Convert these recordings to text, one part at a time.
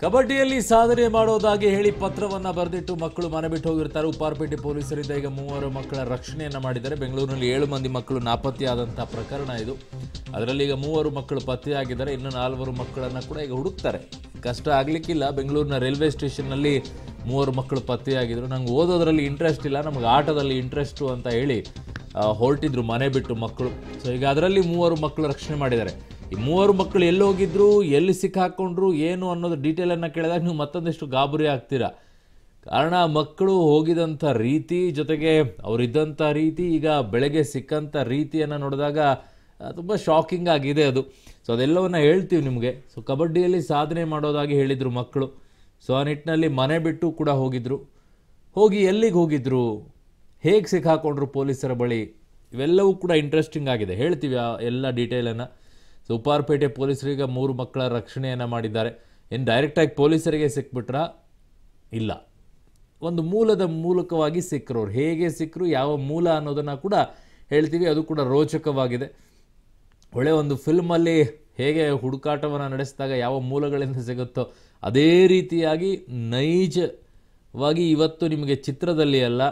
ಕಬಡ್ಡಿಯಲ್ಲಿ ಸಾಧನೆ ಮಾಡೋದಾಗಿ ಹೇಳಿ ಪತ್ರವನ್ನ ಬರೆದಿಟ್ಟು ಮಕ್ಕಳು ಮನೆ ಬಿಟ್ಟು ಹೋಗಿರ್ತಾರೆ ಉಪ್ಪಾರಪೇಟೆ ಪೊಲೀಸರಿಂದ ಈಗ ಮೂವರು ಮಕ್ಕಳ ರಕ್ಷಣೆಯನ್ನ ಮಾಡಿದ್ದಾರೆ ಬೆಂಗಳೂರಿನಲ್ಲಿ ಏಳು ಮಂದಿ ಮಕ್ಕಳು ನಾಪತ್ತೆಯಾದಂತಹ ಪ್ರಕರಣ ಇದು ಅದರಲ್ಲಿ ಈಗ ಮೂವರು ಮಕ್ಕಳು ಪತ್ತೆಯಾಗಿದ್ದಾರೆ ಇನ್ನು ನಾಲ್ವರು ಮಕ್ಕಳನ್ನ ಕೂಡ ಈಗ ಹುಡುಕ್ತಾರೆ ಕಷ್ಟ ಆಗ್ಲಿಕ್ಕಿಲ್ಲ ಬೆಂಗಳೂರಿನ ರೈಲ್ವೆ ಸ್ಟೇಷನ್ನಲ್ಲಿ ಮೂವರು ಮಕ್ಕಳು ಪತ್ತೆಯಾಗಿದ್ರು ನಂಗೆ ಓದೋದ್ರಲ್ಲಿ ಇಂಟ್ರೆಸ್ಟ್ ಇಲ್ಲ ನಮ್ಗೆ ಆಟದಲ್ಲಿ ಇಂಟ್ರೆಸ್ಟು ಅಂತ ಹೇಳಿ ಆ, ಹೊರಟಿದ್ರು ಮನೆ ಬಿಟ್ಟು ಮಕ್ಕಳು ಸೊ ಈಗ ಅದರಲ್ಲಿ ಮೂವರು ಮಕ್ಕಳು ರಕ್ಷಣೆ ಮಾಡಿದ್ದಾರೆ ಈ ಮೂವರು ಮಕ್ಕಳು ಎಲ್ಲಿ ಹೋಗಿದ್ರು ಎಲ್ಲಿ ಸಿಕ್ಕಾಕೊಂಡ್ರು ಏನು ಅನ್ನೋದು ಡೀಟೇಲನ್ನು ಕೇಳಿದಾಗ ನೀವು ಮತ್ತೊಂದಿಷ್ಟು ಗಾಬರಿ ಆಗ್ತೀರಾ ಕಾರಣ ಮಕ್ಕಳು ಹೋಗಿದಂಥ ರೀತಿ ಜೊತೆಗೆ ಅವರಿದ್ದಂಥ ರೀತಿ ಈಗ ಬೆಳಗ್ಗೆ ಸಿಕ್ಕಂಥ ರೀತಿಯನ್ನು ನೋಡಿದಾಗ ತುಂಬ ಶಾಕಿಂಗ್ ಆಗಿದೆ ಅದು ಸೊ ಅದೆಲ್ಲವನ್ನ ಹೇಳ್ತೀವಿ ನಿಮಗೆ ಸೊ ಕಬಡ್ಡಿಯಲ್ಲಿ ಸಾಧನೆ ಮಾಡೋದಾಗಿ ಹೇಳಿದರು ಮಕ್ಕಳು ಸೊ ಆ ನಿಟ್ಟಿನಲ್ಲಿ ಮನೆ ಬಿಟ್ಟು ಕೂಡ ಹೋಗಿದ್ರು ಹೋಗಿ ಎಲ್ಲಿಗೆ ಹೋಗಿದ್ರು ಹೇಗೆ ಸಿಕ್ಕಾಕೊಂಡ್ರು ಪೊಲೀಸರ ಬಳಿ ಇವೆಲ್ಲವೂ ಕೂಡ ಇಂಟ್ರೆಸ್ಟಿಂಗ್ ಆಗಿದೆ ಹೇಳ್ತೀವಿ ಆ ಎಲ್ಲ ಡೀಟೇಲನ್ನು ಸೊ ಉಪ್ಪಾರಪೇಟೆ ಪೊಲೀಸರಿಗೆ ಮೂರು ಮಕ್ಕಳ ರಕ್ಷಣೆಯನ್ನು ಮಾಡಿದ್ದಾರೆ ಏನು ಡೈರೆಕ್ಟಾಗಿ ಪೊಲೀಸರಿಗೆ ಸಿಕ್ಬಿಟ್ರಾ ಇಲ್ಲ ಒಂದು ಮೂಲದ ಮೂಲಕವಾಗಿ ಸಿಕ್ಕರು ಅವ್ರು ಹೇಗೆ ಸಿಕ್ಕರು ಯಾವ ಮೂಲ ಅನ್ನೋದನ್ನು ಕೂಡ ಹೇಳ್ತೀವಿ ಅದು ಕೂಡ ರೋಚಕವಾಗಿದೆ ಒಳ್ಳೆ ಒಂದು ಫಿಲ್ಮಲ್ಲಿ ಹೇಗೆ ಹುಡುಕಾಟವನ್ನು ನಡೆಸಿದಾಗ ಯಾವ ಮೂಲಗಳಿಂದ ಸಿಗುತ್ತೋ ಅದೇ ರೀತಿಯಾಗಿ ನೈಜವಾಗಿ ಇವತ್ತು ನಿಮಗೆ ಚಿತ್ರದಲ್ಲಿ ಅಲ್ಲ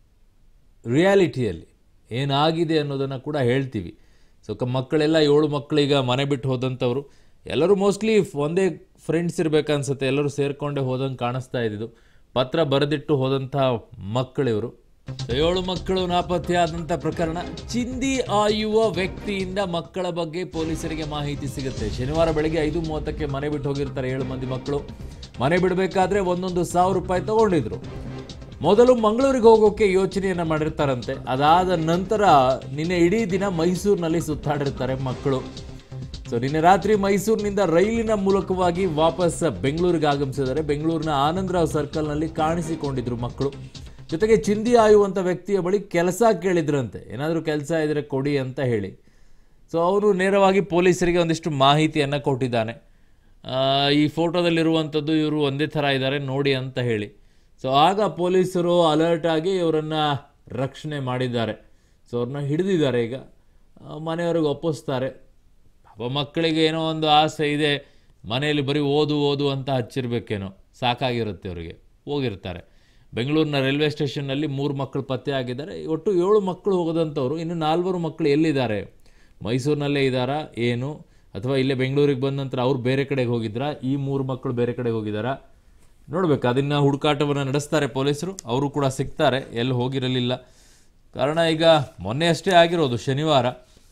ರಿಯಾಲಿಟಿಯಲ್ಲಿ ಏನಾಗಿದೆ ಅನ್ನೋದನ್ನು ಕೂಡ ಹೇಳ್ತೀವಿ ಸೊ ಕ ಮಕ್ಕಳೆಲ್ಲ ಏಳು ಮಕ್ಕಳೀಗ ಮನೆ ಬಿಟ್ಟು ಹೋದಂಥವ್ರು ಎಲ್ಲರೂ ಮೋಸ್ಟ್ಲಿ ಒಂದೇ ಫ್ರೆಂಡ್ಸ್ ಇರಬೇಕನ್ಸುತ್ತೆ ಎಲ್ಲರೂ ಸೇರ್ಕೊಂಡೇ ಹೋದಂಗೆ ಕಾಣಿಸ್ತಾ ಇದ್ದಿದ್ದು ಪತ್ರ ಬರೆದಿಟ್ಟು ಹೋದಂಥ ಮಕ್ಕಳಿವರು ಸೊ ಏಳು ಮಕ್ಕಳು ನಾಪತ್ತೆಯಾದಂಥ ಪ್ರಕರಣ ಚಿಂದಿ ಆಯುವ ವ್ಯಕ್ತಿಯಿಂದ ಮಕ್ಕಳ ಬಗ್ಗೆ ಪೊಲೀಸರಿಗೆ ಮಾಹಿತಿ ಸಿಗುತ್ತೆ ಶನಿವಾರ ಬೆಳಗ್ಗೆ ಐದು ಮೂವತ್ತಕ್ಕೆ ಮನೆ ಬಿಟ್ಟು ಹೋಗಿರ್ತಾರೆ ಏಳು ಮಂದಿ ಮಕ್ಕಳು ಮನೆ ಬಿಡಬೇಕಾದ್ರೆ ಒಂದೊಂದು ಸಾವಿರ ರೂಪಾಯಿ ತಗೊಂಡಿದ್ರು ಮೊದಲು ಮಂಗಳೂರಿಗೆ ಹೋಗೋಕೆ ಯೋಚನೆಯನ್ನ ಮಾಡಿರ್ತಾರಂತೆ ಅದಾದ ನಂತರ ನಿನ್ನೆ ಇಡೀ ದಿನ ಮೈಸೂರಿನಲ್ಲಿ ಸುತ್ತಾಡಿರ್ತಾರೆ ಮಕ್ಕಳು ಸೊ ನಿನ್ನೆ ರಾತ್ರಿ ಮೈಸೂರಿನಿಂದ ರೈಲಿನ ಮೂಲಕವಾಗಿ ವಾಪಸ್ ಬೆಂಗಳೂರಿಗೆ ಆಗಮಿಸಿದ್ದಾರೆ ಬೆಂಗಳೂರಿನ ಆನಂದರಾವ್ ಸರ್ಕಲ್ನಲ್ಲಿ ಕಾಣಿಸಿಕೊಂಡಿದ್ರು ಮಕ್ಕಳು ಜೊತೆಗೆ ಚಿಂದಿ ಆಯುವಂಥ ವ್ಯಕ್ತಿಯ ಬಳಿ ಕೆಲಸ ಕೇಳಿದ್ರಂತೆ ಏನಾದರೂ ಕೆಲಸ ಇದ್ರೆ ಕೊಡಿ ಅಂತ ಹೇಳಿ ಸೊ ಅವರು ನೇರವಾಗಿ ಪೊಲೀಸರಿಗೆ ಒಂದಿಷ್ಟು ಮಾಹಿತಿಯನ್ನು ಕೊಟ್ಟಿದ್ದಾನೆ ಆ, ಈ ಫೋಟೋದಲ್ಲಿರುವಂಥದ್ದು ಇವರು ಒಂದೇ ಥರ ಇದ್ದಾರೆ ನೋಡಿ ಅಂತ ಹೇಳಿ ಸೊ ಆಗ ಪೊಲೀಸರು ಅಲರ್ಟ್ ಆಗಿ ಇವರನ್ನು ರಕ್ಷಣೆ ಮಾಡಿದ್ದಾರೆ ಸೊ ಅವ್ರನ್ನ ಹಿಡಿದಿದ್ದಾರೆ ಈಗ ಆ, ಮನೆಯವ್ರಿಗೆ ಒಪ್ಪಿಸ್ತಾರೆ ಪಾಪ ಮಕ್ಕಳಿಗೆ ಏನೋ ಒಂದು ಆಸೆ ಇದೆ ಮನೆಯಲ್ಲಿ ಬರೀ ಓದು ಓದು ಅಂತ ಹಚ್ಚಿರ್ಬೇಕೇನೋ ಸಾಕಾಗಿರುತ್ತೆ ಅವರಿಗೆ ಹೋಗಿರ್ತಾರೆ ಬೆಂಗಳೂರಿನ ರೈಲ್ವೆ ಸ್ಟೇಷನ್ನಲ್ಲಿ ಮೂರು ಮಕ್ಕಳು ಪತ್ತೆ ಆಗಿದ್ದಾರೆ ಒಟ್ಟು ಏಳು ಮಕ್ಕಳು ಹೋಗದಂಥವ್ರು ಇನ್ನು ನಾಲ್ವರು ಮಕ್ಕಳು ಎಲ್ಲಿದ್ದಾರೆ ಮೈಸೂರಿನಲ್ಲೇ ಇದ್ದಾರಾ ಏನು ಅಥವಾ ಇಲ್ಲೇ ಬೆಂಗಳೂರಿಗೆ ಬಂದ ನಂತರ ಅವ್ರು ಬೇರೆ ಕಡೆಗೆ ಹೋಗಿದ್ರಾ ಈ ಮೂರು ಮಕ್ಕಳು ಬೇರೆ ಕಡೆಗೆ ಹೋಗಿದ್ದಾರಾ ನೋಡ್ಬೇಕು ಅದನ್ನು ಹುಡುಕಾಟವನ್ನು ನಡೆಸ್ತಾರೆ ಪೊಲೀಸರು ಅವರು ಕೂಡ ಸಿಗ್ತಾರೆ ಎಲ್ಲಿ ಹೋಗಿರಲಿಲ್ಲ ಕಾರಣ ಈಗ ಮೊನ್ನೆ ಅಷ್ಟೇ ಆಗಿರೋದು ಶನಿವಾರ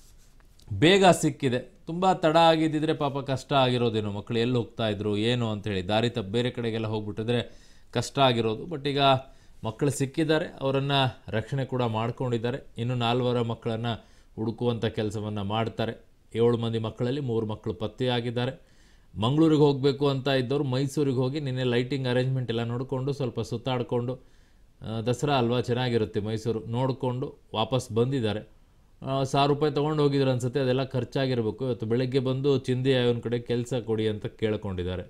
ಬೇಗ ಸಿಕ್ಕಿದೆ ತುಂಬ ತಡ ಆಗಿದ್ದಿದ್ರೆ ಪಾಪ ಕಷ್ಟ ಆಗಿರೋದೇನೋ ಮಕ್ಕಳು ಎಲ್ಲಿ ಹೋಗ್ತಾ ಇದ್ರು ಏನು ಅಂತೇಳಿ ದಾರಿ ತಪ್ಪು ಬೇರೆ ಕಡೆಗೆಲ್ಲ ಹೋಗ್ಬಿಟ್ಟಿದ್ರೆ ಕಷ್ಟ ಆಗಿರೋದು ಬಟ್ ಈಗ ಮಕ್ಕಳು ಸಿಕ್ಕಿದ್ದಾರೆ ಅವರನ್ನು ರಕ್ಷಣೆ ಕೂಡ ಮಾಡ್ಕೊಂಡಿದ್ದಾರೆ ಇನ್ನು ನಾಲ್ವರ ಮಕ್ಕಳನ್ನು ಹುಡುಕುವಂಥ ಕೆಲಸವನ್ನು ಮಾಡ್ತಾರೆ ಏಳು ಮಂದಿ ಮಕ್ಕಳಲ್ಲಿ ಮೂರು ಮಕ್ಕಳು ಪತ್ತೆಯಾಗಿದ್ದಾರೆ ಮಂಗಳೂರಿಗೆ ಹೋಗಬೇಕು ಅಂತ ಇದ್ದವರು ಮೈಸೂರಿಗೆ ಹೋಗಿ ನಿನ್ನೆ ಲೈಟಿಂಗ್ ಅರೇಂಜ್ಮೆಂಟ್ ಎಲ್ಲ ನೋಡಿಕೊಂಡು ಸ್ವಲ್ಪ ಸುತ್ತಾಡಿಕೊಂಡು ಆ, ದಸರಾ ಅಲ್ವಾ ಚೆನ್ನಾಗಿರುತ್ತೆ ಮೈಸೂರು ನೋಡಿಕೊಂಡು ವಾಪಸ್ ಬಂದಿದ್ದಾರೆ ಆ, ಸಾವಿರ ರೂಪಾಯಿ ತೊಗೊಂಡು ಹೋಗಿದ್ರು ಅನ್ಸುತ್ತೆ ಅದೆಲ್ಲ ಖರ್ಚಾಗಿರಬೇಕು ಇವತ್ತು ಬೆಳಗ್ಗೆ ಬಂದು ಚಿಂದಿ ಅವನ ಕಡೆ ಕೆಲಸ ಕೊಡಿ ಅಂತ ಕೇಳ್ಕೊಂಡಿದ್ದಾರೆ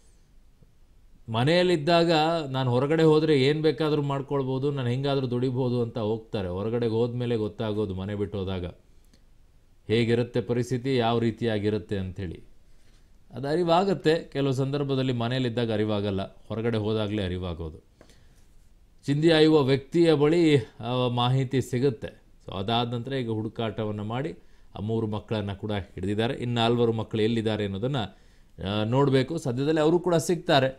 ಮನೆಯಲ್ಲಿದ್ದಾಗ ನಾನು ಹೊರಗಡೆ ಹೋದರೆ ಏನು ಬೇಕಾದರೂ ಮಾಡ್ಕೊಳ್ಬೋದು ನಾನು ಹೆಂಗಾದರೂ ದುಡಿಬೋದು ಅಂತ ಹೋಗ್ತಾರೆ ಹೊರಗಡೆಗೆ ಹೋದ್ಮೇಲೆ ಗೊತ್ತಾಗೋದು ಮನೆ ಬಿಟ್ಟು ಹೋದಾಗ ಹೇಗಿರುತ್ತೆ ಪರಿಸ್ಥಿತಿ ಯಾವ ರೀತಿಯಾಗಿರುತ್ತೆ ಅಂಥೇಳಿ ಅದು ಅರಿವಾಗುತ್ತೆ ಕೆಲವು ಸಂದರ್ಭದಲ್ಲಿ ಮನೆಯಲ್ಲಿದ್ದಾಗ ಅರಿವಾಗಲ್ಲ ಹೊರಗಡೆ ಹೋದಾಗಲೇ ಅರಿವಾಗೋದು ಚಿಂದಿ ಆಯುವ ವ್ಯಕ್ತಿಯ ಬಳಿ ಆ, ಮಾಹಿತಿ ಸಿಗುತ್ತೆ ಸೊ ಅದಾದ ನಂತರ ಈಗ ಹುಡುಕಾಟವನ್ನು ಮಾಡಿ ಆ ಮೂರು ಮಕ್ಕಳನ್ನು ಕೂಡ ಹಿಡಿದಿದ್ದಾರೆ ಇನ್ನು ನಾಲ್ವರು ಮಕ್ಕಳು ಎಲ್ಲಿದ್ದಾರೆ ಅನ್ನೋದನ್ನು ನೋಡಬೇಕು ಸದ್ಯದಲ್ಲೇ ಅವರು ಕೂಡ ಸಿಗ್ತಾರೆ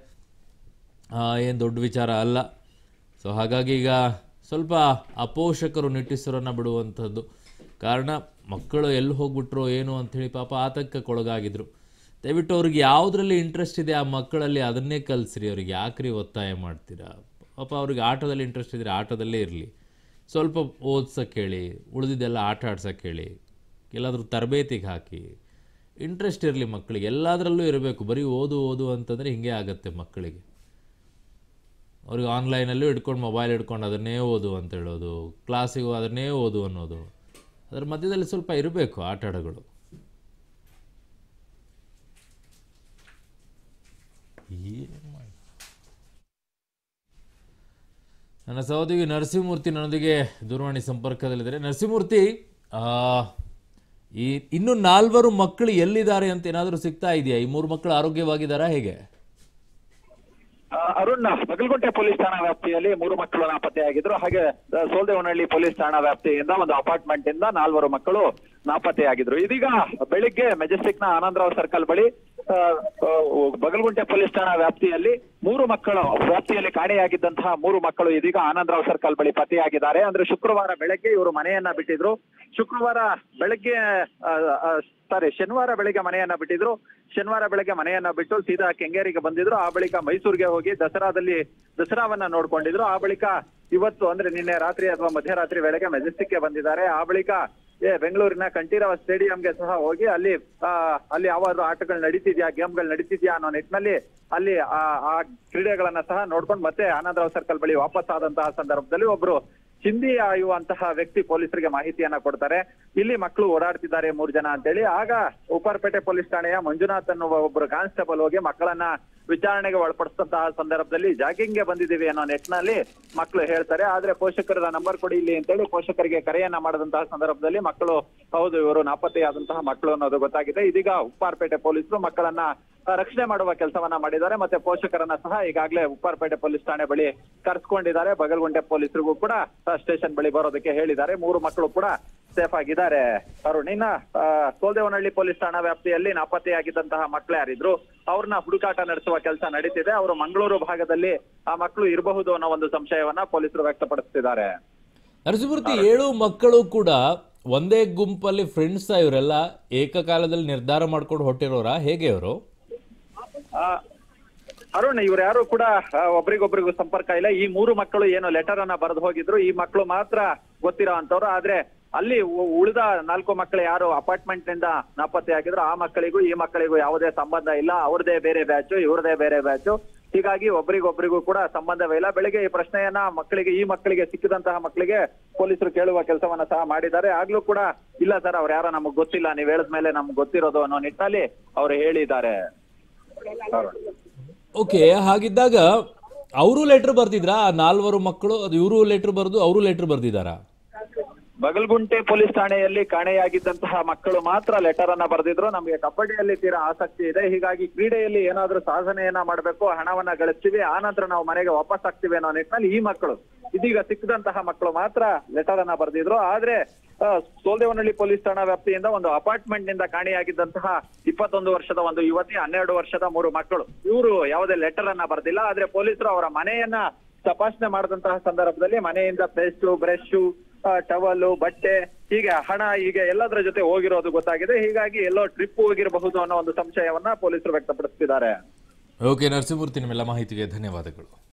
ಏನು ದೊಡ್ಡ ವಿಚಾರ ಅಲ್ಲ ಸೊ ಹಾಗಾಗಿ ಈಗ ಸ್ವಲ್ಪ ಅಪೋಷಕರು ನಿಟ್ಟುಸಿರನ್ನು ಬಿಡುವಂಥದ್ದು ಕಾರಣ ಮಕ್ಕಳು ಎಲ್ಲಿ ಹೋಗ್ಬಿಟ್ರು ಏನು ಅಂಥೇಳಿ ಪಾಪ ಆತಂಕಕ್ಕೊಳಗಾಗಿದ್ರು ದಯವಿಟ್ಟು ಅವ್ರಿಗೆ ಯಾವುದರಲ್ಲಿ ಇಂಟ್ರೆಸ್ಟ್ ಇದೆ ಆ ಮಕ್ಕಳಲ್ಲಿ ಅದನ್ನೇ ಕಲಿಸ್ರಿ ಅವ್ರಿಗೆ ಯಾಕ್ರಿ ಒತ್ತಾಯ ಮಾಡ್ತೀರಾ ಪಾಪ ಅವ್ರಿಗೆ ಆಟದಲ್ಲಿ ಇಂಟ್ರೆಸ್ಟ್ ಇದ್ದರೆ ಆಟದಲ್ಲೇ ಇರಲಿ ಸ್ವಲ್ಪ ಓದ್ಸೋಕ್ಕೆ ಹೇಳಿ ಉಳಿದಿದ್ದೆಲ್ಲ ಆಟ ಆಡ್ಸೋಕ್ಕೆ ಹೇಳಿ ಎಲ್ಲಾದರೂ ತರಬೇತಿಗೆ ಹಾಕಿ ಇಂಟ್ರೆಸ್ಟ್ ಇರಲಿ ಮಕ್ಕಳಿಗೆ ಎಲ್ಲದರಲ್ಲೂ ಇರಬೇಕು ಬರೀ ಓದು ಓದು ಅಂತಂದರೆ ಹಿಂಗೆ ಆಗುತ್ತೆ ಮಕ್ಕಳಿಗೆ ಅವ್ರಿಗೆ ಆನ್ಲೈನಲ್ಲೂ ಇಟ್ಕೊಂಡು ಮೊಬೈಲ್ ಇಟ್ಕೊಂಡು ಅದನ್ನೇ ಓದು ಅಂತ ಹೇಳೋದು ಕ್ಲಾಸಿಗೂ ಅದನ್ನೇ ಓದು ಅನ್ನೋದು ಅದರ ಮಧ್ಯದಲ್ಲಿ ಸ್ವಲ್ಪ ಇರಬೇಕು ಆಟ ಆಟಗಳು ಏನ್ ಮಾಡ್- ನನ್ನ ಸಹೋದರಿ ನರಸಿಂಹಮೂರ್ತಿ ನನ್ನೊಂದಿಗೆ ದೂರವಾಣಿ ಸಂಪರ್ಕದಲ್ಲಿದ್ದಾರೆ ನರಸಿಂಹಮೂರ್ತಿ ಆ, ಈ ಇನ್ನು ನಾಲ್ವರು ಮಕ್ಕಳು ಎಲ್ಲಿದ್ದಾರೆ ಅಂತ ಏನಾದರೂ ಸಿಗ್ತಾ ಇದೆಯಾ ಈ ಮೂರು ಮಕ್ಕಳು ಆರೋಗ್ಯವಾಗಿದ್ದಾರಾ ಹೇಗೆ ಆ, ಅರುಣ್ ಬಗಲಗುಂಟೆ ಪೊಲೀಸ್ ಠಾಣಾ ವ್ಯಾಪ್ತಿಯಲ್ಲಿ ಮೂರು ಮಕ್ಕಳು ನಾಪತ್ತೆಯಾಗಿದ್ರು ಹಾಗೆ ಆ, ಸೋಲ್ದೇವನಹಳ್ಳಿ ಪೊಲೀಸ್ ಠಾಣಾ ವ್ಯಾಪ್ತಿಯಿಂದ ಒಂದು ಅಪಾರ್ಟ್ಮೆಂಟ್ ಇಂದ ನಾಲ್ವರು ಮಕ್ಕಳು ನಾಪತ್ತೆಯಾಗಿದ್ರು ಇದೀಗ ಬೆಳಿಗ್ಗೆ ಮೆಜೆಸ್ಟಿಕ್ ನ ಆನಂದರಾವ್ ಸರ್ಕಲ್ ಬಳಿ ಆ, ಆ, ಬಗಲಗುಂಟೆ ಪೊಲೀಸ್ ಠಾಣಾ ವ್ಯಾಪ್ತಿಯಲ್ಲಿ ಮೂರು ಮಕ್ಕಳು ವ್ಯಾಪ್ತಿಯಲ್ಲಿ ಕಾಣೆಯಾಗಿದ್ದಂತಹ ಮೂರು ಮಕ್ಕಳು ಇದೀಗ ಆನಂದರಾವ್ ಸರ್ಕಲ್ ಬಳಿ ಪತ್ತೆಯಾಗಿದ್ದಾರೆ ಅಂದ್ರೆ ಶುಕ್ರವಾರ ಬೆಳಗ್ಗೆ ಇವರು ಮನೆಯನ್ನ ಬಿಟ್ಟಿದ್ರು ಶುಕ್ರವಾರ ಬೆಳಗ್ಗೆ ಸಾರಿ ಶನಿವಾರ ಬೆಳಿಗ್ಗೆ ಮನೆಯನ್ನ ಬಿಟ್ಟಿದ್ರು ಶನಿವಾರ ಬೆಳಗ್ಗೆ ಮನೆಯನ್ನ ಬಿಟ್ಟು ಸೀದಾ ಕೆಂಗೇರಿಗೆ ಬಂದಿದ್ರು ಆ ಬಳಿಕ ಮೈಸೂರಿಗೆ ಹೋಗಿ ದಸರಾದಲ್ಲಿ ದಸರಾವನ್ನ ನೋಡ್ಕೊಂಡಿದ್ರು ಆ ಬಳಿಕ ಇವತ್ತು ಅಂದ್ರೆ ನಿನ್ನೆ ರಾತ್ರಿ ಅಥವಾ ಮಧ್ಯರಾತ್ರಿ ವೇಳೆಗೆ ಮೆಜೆಸ್ಟಿಕ್ಗೆ ಬಂದಿದ್ದಾರೆ ಆ ಬಳಿಕ ಏ ಬೆಂಗಳೂರಿನ ಕಂಠೀರವ ಸ್ಟೇಡಿಯಂಗೆ ಸಹ ಹೋಗಿ ಅಲ್ಲಿ ಆ, ಅಲ್ಲಿ ಯಾವಾದ್ರು ಆಟಗಳು ನಡೀತಿದ್ಯಾ ಗೇಮ್ಗಳು ನಡೀತಿದ್ಯಾ ಅನ್ನೋ ನಿಟ್ಟಿನಲ್ಲಿ ಅಲ್ಲಿ ಆ ಆ ಕ್ರೀಡೆಗಳನ್ನ ಸಹ ನೋಡ್ಕೊಂಡು ಮತ್ತೆ ಆನಂದರಾವ್ ಸರ್ಕಲ್ ಬಳಿ ವಾಪಸ್ ಆದಂತಹ ಸಂದರ್ಭದಲ್ಲಿ ಒಬ್ರು ಚಿಂದಿ ಆಯುವಂತಹ ವ್ಯಕ್ತಿ ಪೊಲೀಸರಿಗೆ ಮಾಹಿತಿಯನ್ನ ಕೊಡ್ತಾರೆ ಇಲ್ಲಿ ಮಕ್ಕಳು ಓಡಾಡ್ತಿದ್ದಾರೆ ಮೂರು ಜನ ಅಂತೇಳಿ ಆಗ ಉಪ್ಪಾರಪೇಟೆ ಪೊಲೀಸ್ ಠಾಣೆಯ ಮಂಜುನಾಥ್ ಅನ್ನುವ ಒಬ್ಬರು ಕಾನ್ಸ್ಟೇಬಲ್ ಹೋಗಿ ಮಕ್ಕಳನ್ನ ವಿಚಾರಣೆಗೆ ಒಳಪಡಿಸಿದಂತಹ ಸಂದರ್ಭದಲ್ಲಿ ಜಾಗಿಂಗ್ಗೆ ಬಂದಿದ್ದೀವಿ ಅನ್ನೋ ನೆಟ್ನಲ್ಲಿ ಮಕ್ಕಳು ಹೇಳ್ತಾರೆ ಆದ್ರೆ ಪೋಷಕರ ನಂಬರ್ ಕೊಡಿ ಇಲ್ಲಿ ಅಂತೇಳಿ ಪೋಷಕರಿಗೆ ಕರೆಯನ್ನ ಮಾಡಿದಂತಹ ಸಂದರ್ಭದಲ್ಲಿ ಮಕ್ಕಳು ಹೌದು ಇವರು ನಾಪತ್ತೆಯಾದಂತಹ ಮಕ್ಕಳು ಅನ್ನೋದು ಗೊತ್ತಾಗಿದೆ ಇದೀಗ ಉಪ್ಪಾರಪೇಟೆ ಪೊಲೀಸರು ಮಕ್ಕಳನ್ನ ಆ, ರಕ್ಷಣೆ ಮಾಡುವ ಕೆಲಸವನ್ನ ಮಾಡಿದ್ದಾರೆ ಮತ್ತೆ ಪೋಷಕರನ್ನ ಸಹ ಈಗಾಗಲೇ ಉಪ್ಪಾರಪೇಟೆ ಪೊಲೀಸ್ ಠಾಣೆ ಬಳಿ ಕರೆಸ್ಕೊಂಡಿದ್ದಾರೆ ಬಗಲ್ಗುಂಟೆ ಪೊಲೀಸರಿಗೂ ಕೂಡ ಸ್ಟೇಷನ್ ಬಳಿ ಬರೋದಕ್ಕೆ ಹೇಳಿದ್ದಾರೆ ಮೂರು ಮಕ್ಕಳು ಕೂಡ ಸೇಫ್ ಆಗಿದ್ದಾರೆ ಅರುಣ್ ಇನ್ನ ಆ, ಸೋಲ್ದೇವನಹಳ್ಳಿ ಪೊಲೀಸ್ ಠಾಣಾ ವ್ಯಾಪ್ತಿಯಲ್ಲಿ ನಾಪತ್ತೆಯಾಗಿದ್ದಂತಹ ಮಕ್ಕಳು ಯಾರಿದ್ರು ಅವ್ರನ್ನ ಹುಡುಕಾಟ ನಡೆಸುವ ಕೆಲಸ ನಡೀತಿದೆ ಅವರು ಮಂಗಳೂರು ಭಾಗದಲ್ಲಿ ಆ ಮಕ್ಕಳು ಇರಬಹುದು ಅನ್ನೋ ಒಂದು ಸಂಶಯವನ್ನ ಪೊಲೀಸರು ವ್ಯಕ್ತಪಡಿಸ್ತಿದ್ದಾರೆ ನರಸಿಂಹಮೂರ್ತಿ ಏಳು ಮಕ್ಕಳು ಕೂಡ ಒಂದೇ ಗುಂಪಲ್ಲಿ ಫ್ರೆಂಡ್ಸ್ ಇವರೆಲ್ಲ ಏಕಕಾಲದಲ್ಲಿ ನಿರ್ಧಾರ ಮಾಡ್ಕೊಂಡು ಹೊಟ್ಟಿರೋರಾ ಹೇಗೆ ಅವರು ಆ, ಅರುಣ್ ಇವ್ರು ಯಾರು ಕೂಡ ಆ, ಒಬ್ರಿಗೊಬ್ರಿಗೂ ಸಂಪರ್ಕ ಇಲ್ಲ ಈ ಮೂರು ಮಕ್ಕಳು ಏನು ಲೆಟರ್ ಅನ್ನ ಬರೆದು ಹೋಗಿದ್ರು ಈ ಮಕ್ಕಳು ಮಾತ್ರ ಗೊತ್ತಿರೋ ಅಂತವ್ರು ಆದ್ರೆ ಅಲ್ಲಿ ಉ- ಉಳಿದ ನಾಲ್ಕು ಮಕ್ಕಳು ಯಾರು ಅಪಾರ್ಟ್ಮೆಂಟ್ ನಿಂದ ನಾಪತ್ತೆ ಆಗಿದ್ರು ಆ ಮಕ್ಕಳಿಗೂ ಈ ಮಕ್ಕಳಿಗೂ ಯಾವುದೇ ಸಂಬಂಧ ಇಲ್ಲ ಅವ್ರದೇ ಬೇರೆ ಬ್ಯಾಚು ಇವ್ರದೇ ಬೇರೆ ಬ್ಯಾಚು ಹೀಗಾಗಿ ಒಬ್ರಿಗೊಬ್ರಿಗೂ ಕೂಡ ಸಂಬಂಧವೇ ಇಲ್ಲ ಬೆಳಿಗ್ಗೆ ಈ ಪ್ರಶ್ನೆಯನ್ನ ಮಕ್ಕಳಿಗೆ ಈ ಮಕ್ಕಳಿಗೆ ಸಿಕ್ಕಿದಂತಹ ಮಕ್ಕಳಿಗೆ ಪೊಲೀಸರು ಕೇಳುವ ಕೆಲಸವನ್ನ ಸಹ ಮಾಡಿದ್ದಾರೆ ಆಗ್ಲೂ ಕೂಡ ಇಲ್ಲ ಸರ್ ಅವ್ರು ಯಾರೋ ನಮಗ್ ಗೊತ್ತಿಲ್ಲ ನೀವ್ ಹೇಳಿದ ಮೇಲೆ ನಮ್ಗೆ ಗೊತ್ತಿರೋದು ಅನ್ನೋ ನಿಟ್ಟಿನಲ್ಲಿ ಅವ್ರು ಹೇಳಿದ್ದಾರೆ ಅರುಣ್. ಓಕೆ ಹಾಗಿದ್ದಾಗ ಅವರು ಲೆಟರ್ ಬರ್ದಿದ್ರಾ ಆ ನಾಲ್ವರು ಮಕ್ಕಳು ಅದು ಇವರು ಲೆಟರ್ ಬರೆದು ಅವರು ಲೆಟರ್ ಬರ್ದಿದ್ದಾರಾ ಬಗಲ್ಗುಂಟೆ ಪೊಲೀಸ್ ಠಾಣೆಯಲ್ಲಿ ಕಾಣೆಯಾಗಿದ್ದಂತಹ ಮಕ್ಕಳು ಮಾತ್ರ ಲೆಟರ್ ಅನ್ನ ಬರೆದಿದ್ರು ನಮಗೆ ಕಬಡ್ಡಿಯಲ್ಲಿ ತೀರಾ ಆಸಕ್ತಿ ಇದೆ ಹೀಗಾಗಿ ಕ್ರೀಡೆಯಲ್ಲಿ ಏನಾದ್ರೂ ಸಾಧನೆಯನ್ನ ಮಾಡಬೇಕು ಹಣವನ್ನ ಗಳಿಸ್ತೀವಿ ಆ ನಂತರ ನಾವು ಮನೆಗೆ ವಾಪಸ್ ಆಗ್ತೀವಿ ಅನ್ನೋ ನಿಟ್ಟಿನಲ್ಲಿ ಈ ಮಕ್ಕಳು ಇದೀಗ ಸಿಕ್ಕದಂತಹ ಮಕ್ಕಳು ಮಾತ್ರ ಲೆಟರ್ ಅನ್ನ ಬರೆದಿದ್ರು ಆದ್ರೆ ಆ, ಸೋಲ್ದೇವನಹಳ್ಳಿ ಪೊಲೀಸ್ ಠಾಣಾ ವ್ಯಾಪ್ತಿಯಿಂದ ಒಂದು ಅಪಾರ್ಟ್ಮೆಂಟ್ ನಿಂದ ಕಾಣೆಯಾಗಿದ್ದಂತಹ ಇಪ್ಪತ್ತೊಂದು ವರ್ಷದ ಒಂದು ಯುವತಿ ಹನ್ನೆರಡು ವರ್ಷದ ಮೂರು ಮಕ್ಕಳು ಇವರು ಯಾವುದೇ ಲೆಟರ್ ಅನ್ನ ಬರೆದಿಲ್ಲ ಆದ್ರೆ ಪೊಲೀಸರು ಅವರ ಮನೆಯನ್ನ ತಪಾಸಣೆ ಮಾಡಿದಂತಹ ಸಂದರ್ಭದಲ್ಲಿ ಮನೆಯಿಂದ ಪೇಸ್ಟ್ ಬ್ರಷ್ ಟವಲ್ ಬಟ್ಟೆ ಹೀಗೆ ಹಣ ಹೀಗೆ ಎಲ್ಲದರ ಜೊತೆ ಹೋಗಿರೋದು ಗೊತ್ತಾಗಿದೆ ಹೀಗಾಗಿ ಎಲ್ಲೋ ಟ್ರಿಪ್ ಹೋಗಿರಬಹುದು ಅನ್ನೋ ಒಂದು ಸಂಶಯವನ್ನ ಪೊಲೀಸರು ವ್ಯಕ್ತಪಡಿಸ್ತಿದ್ದಾರೆ ಓಕೆ ನರಸಿಂಹಮೂರ್ತಿ ನಿಮ್ಮೆಲ್ಲ ಮಾಹಿತಿಗೆ ಧನ್ಯವಾದಗಳು